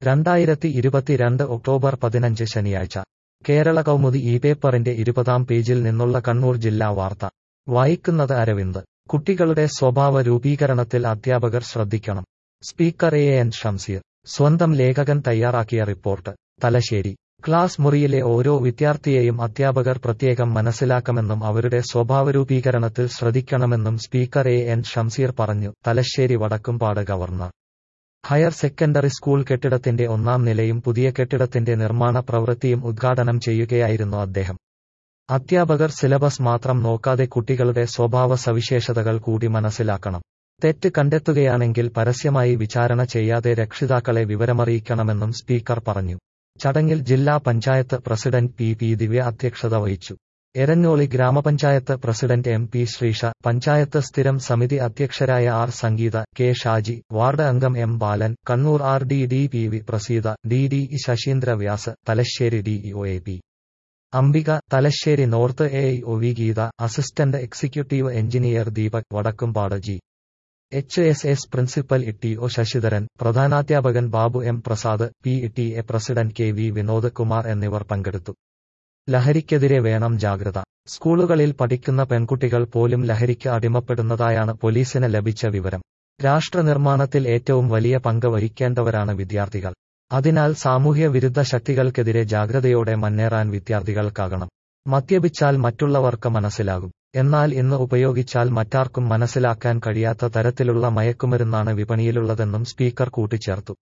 രണ്ടായിരത്തി ഇരുപത്തിരണ്ട് ഒക്ടോബർ പതിനഞ്ച് ശനിയാഴ്ച കേരള കൗമുദി ഈ പേപ്പറിന്റെ ഇരുപതാം പേജിൽ നിന്നുള്ള കണ്ണൂർ ജില്ലാ വാർത്ത വായിക്കുന്നത് അരവിന്ദ് കുട്ടികളുടെ സ്വഭാവ രൂപീകരണത്തിൽ അധ്യാപകർ ശ്രദ്ധിക്കണം സ്പീക്കർ എ എൻ ഷംസീർ സ്വന്തം ലേഖകൻ തയ്യാറാക്കിയ റിപ്പോർട്ട് തലശ്ശേരി ക്ലാസ് മുറിയിലെ ഓരോ വിദ്യാർത്ഥിയെയും അധ്യാപകർ പ്രത്യേകം മനസ്സിലാക്കണമെന്നും അവരുടെ സ്വഭാവരൂപീകരണത്തിൽ ശ്രദ്ധിക്കണമെന്നും സ്പീക്കർ എ എൻ ഷംസീർ പറഞ്ഞു Thalassery Vadakkumpad governor higher secondary school കെട്ടിടത്തിന്റെ ഒന്നാം നിലയും പുതിയ കെട്ടിടത്തിന്റെ നിർമ്മാണ പ്രവൃത്തിയും ഉദ്ഘാടനം ചെയ്യുകയായിരുന്നു അദ്ദേഹം അധ്യാപകർ സിലബസ് മാത്രം നോക്കാതെ കുട്ടികളുടെ സ്വഭാവ സവിശേഷതകൾ കൂടി മനസ്സിലാക്കണം തെറ്റ് കണ്ടെത്തുകയാണെങ്കിൽ പരസ്യമായി വിചാരണ ചെയ്യാതെ രക്ഷിതാക്കളെ വിവരമറിയിക്കണമെന്നും സ്പീക്കർ പറഞ്ഞു ചടങ്ങിൽ ജില്ലാ panchayat president P P Divya അധ്യക്ഷത വഹിച്ചു എരഞ്ഞോളി ഗ്രാമപഞ്ചായത്ത് president M P Sreesha panchayat സ്ഥിരം സമിതി അധ്യക്ഷരായ R Sangeetha K Shaji ward അംഗം M Balan Kannur R D D P V Praseetha D D E Sasheendra Vyas Thalassery D E O A P Ambika Thalassery north A I O V Geetha assistant executive engineer Deepak Vadakkumpad G H S S principal T O Sasidharan പ്രധാനാധ്യാപകൻ Babu M Prasad P T A president K V Vinod Kumar എന്നിവർ പങ്കെടുത്തു ലഹരിക്കെതിരെ വേണം ജാഗ്രത സ്കൂളുകളിൽ പഠിക്കുന്ന പെൺകുട്ടികൾ പോലും ലഹരിക്ക് അടിമപ്പെടുന്നതായാണ് പോലീസിന് ലഭിച്ച വിവരം രാഷ്ട്ര നിർമ്മാണത്തിൽ ഏറ്റവും വലിയ പങ്ക് വഹിക്കേണ്ടവരാണ് വിദ്യാർത്ഥികൾ അതിനാൽ സാമൂഹ്യ വിരുദ്ധ ശക്തികൾക്കെതിരെ ജാഗ്രതയോടെ മുന്നേറാൻ വിദ്യാർത്ഥികൾക്കാകണം മദ്യപിച്ചാൽ മറ്റുള്ളവർക്ക് മനസ്സിലാകും എന്നാൽ ഇന്ന് ഉപയോഗിച്ചാൽ മറ്റാർക്കും മനസ്സിലാക്കാൻ കഴിയാത്ത തരത്തിലുള്ള മയക്കുമരുന്നാണ് വിപണിയിലുള്ളതെന്നും സ്പീക്കർ കൂട്ടിച്ചേർത്തു